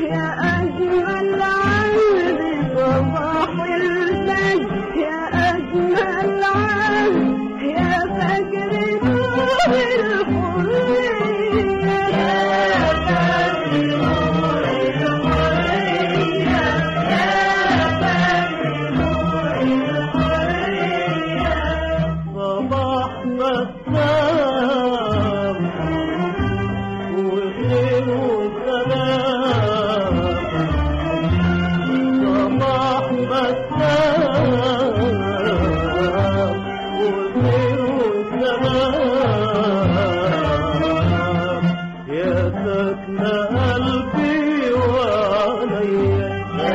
يا أجمل عهد صباح الفجر يا أجمل عهد يا فجر نور الحرية يا فجر نور الحرية يا فجر نور الحرية صباح مسام وخير وسلام صباح مسام وخير وسلام يا سكن قلبي وعليا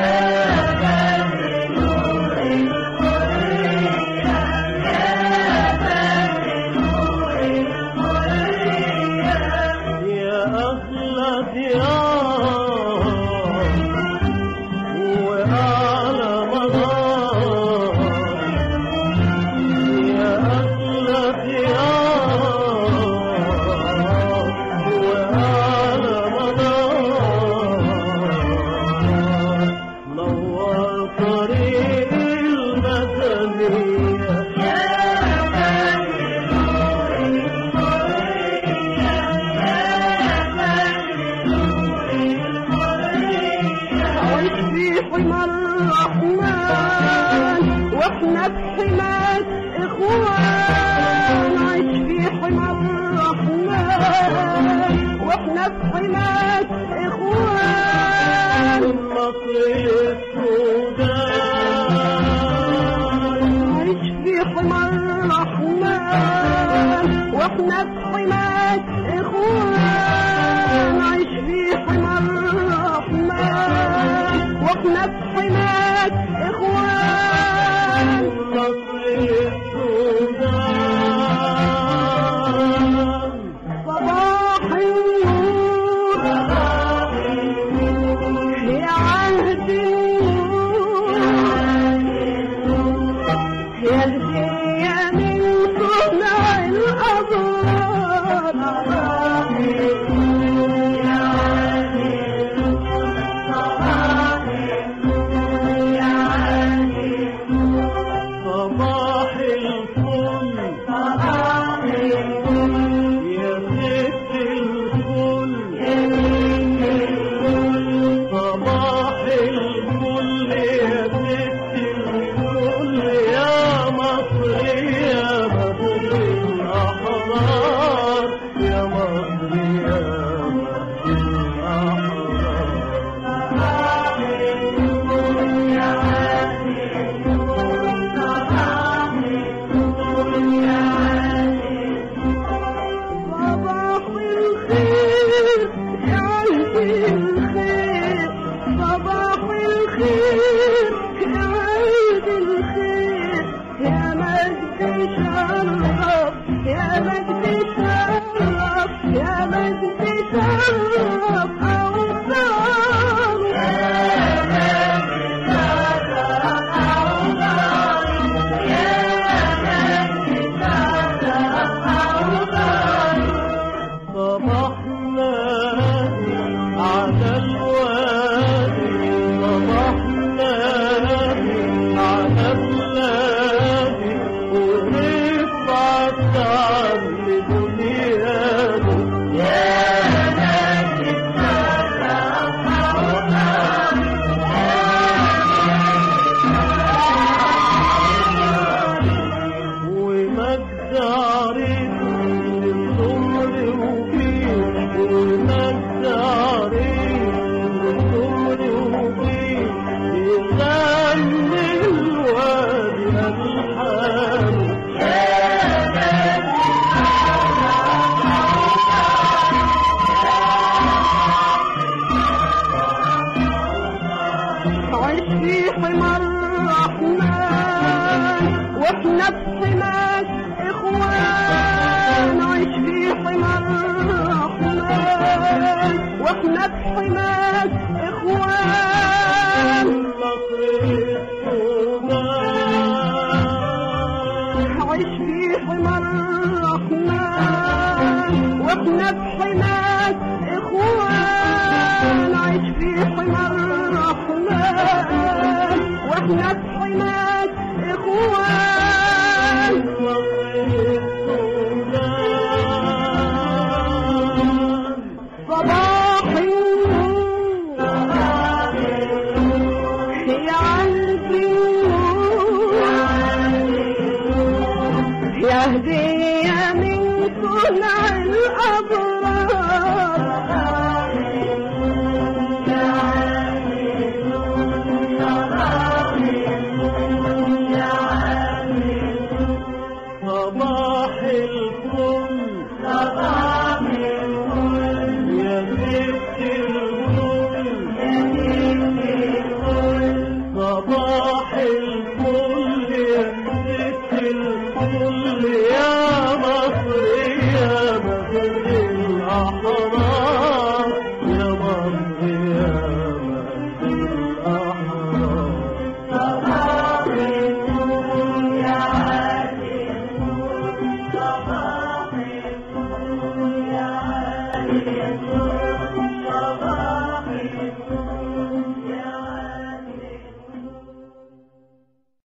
يا أهل ديار وأعلى منار يا أهل ديار وأعلى منار نور طريق المدنية عيش في حمى الرحمن واحنا بحماة اخوان عيش في حمى الرحمن واحنا بحماة اخوان مصر السودان عيش في حمى الرحمن واحنا بحماة اخوان عيش في حمى الرحمن واحنا بحماة اخوان مصر السودان صباح النور يا عهد النور يا الجاية من صنع الأبرار يا عهد صباح يا عهد صباح الفل صباح يا ست الفل صباح الفل يا ست الفل يا مصر يا مصر الأحرار يا مصر يا مصر الأحرار صباح الخير يا عيد الخير صباح الخير يا عيد الخير يا مجد شرف يا مجد شرف يا مجد شرف أوطان يا مجد شرف أوطان يا مجد شرف أوطان صبحنا على الوادي صبحنا على بلادي ونفعت عن دنيانا ومجد عريض للسمر وفيه ومجد عريض للسمر وفيه يغني الوادي الحان عيش في حمى الرحمن واحنا بحماة اخوان عيش في حمى الرحمن واحنا بحماة اخوان مصر السودان عيش في حمى الرحمن واحنا بحماة اخوان عيش في حمى الرحمن واحنا في حماك اخوان صباح النور يا قلبي يا هدية من صنع الأبرار